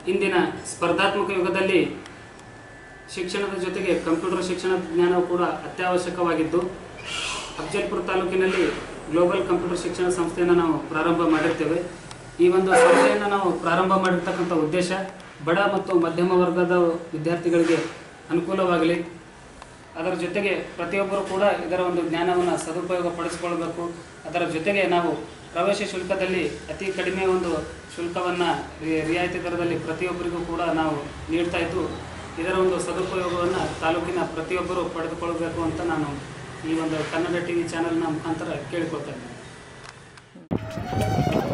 ಇಂದಿನ ಸ್ಪರ್ಧಾತ್ಮಕ ಯುಗದಲ್ಲಿ ಶಿಕ್ಷಣದ ಜೊತೆಗೆ ಕಂಪ್ಯೂಟರ್ ಶಿಕ್ಷಣ ಜ್ಞಾನವು ಕೂಡ ಅತ್ಯವಶ್ಯಕವಾಗಿದ್ದು ಅಫಜಲ್ಪುರ ತಾಲೂಕಿನಲ್ಲಿ ಗ್ಲೋಬಲ್ ಕಂಪ್ಯೂಟರ್ ಶಿಕ್ಷಣ ಸಂಸ್ಥೆಯನ್ನು ನಾವು ಪ್ರಾರಂಭ ಮಾಡಿರ್ತೇವೆ ಈ ಒಂದು ಸಂಸ್ಥೆಯನ್ನು ನಾವು ಪ್ರಾರಂಭ ಮಾಡಿರ್ತಕ್ಕಂಥ ಉದ್ದೇಶ ಬಡ ಮತ್ತು ಮಧ್ಯಮ ವರ್ಗದ ವಿದ್ಯಾರ್ಥಿಗಳಿಗೆ ಅನುಕೂಲವಾಗಲಿ ಅದರ ಜೊತೆಗೆ ಪ್ರತಿಯೊಬ್ಬರು ಕೂಡ ಇದರ ಒಂದು ಜ್ಞಾನವನ್ನು ಸದುಪಯೋಗ ಪಡಿಸಿಕೊಳ್ಬೇಕು ಅದರ ಜೊತೆಗೆ ನಾವು ಪ್ರವೇಶ ಶುಲ್ಕದಲ್ಲಿ ಅತಿ ಕಡಿಮೆ ಒಂದು ಶುಲ್ಕವನ್ನು ರಿಯಾಯಿತಿ ದರದಲ್ಲಿ ಪ್ರತಿಯೊಬ್ಬರಿಗೂ ಕೂಡ ನಾವು ನೀಡ್ತಾ ಇದ್ದು ಇದರ ಒಂದು ಸದುಪಯೋಗವನ್ನು ತಾಲೂಕಿನ ಪ್ರತಿಯೊಬ್ಬರು ಪಡೆದುಕೊಳ್ಳಬೇಕು ಅಂತ ನಾನು ಈ ಒಂದು ಕನ್ನಡ ಟಿ ವಿ ಚಾನೆಲ್ನ ಮುಖಾಂತರ ಕೇಳಿಕೊಳ್ತಾ ಇದ್ದೇನೆ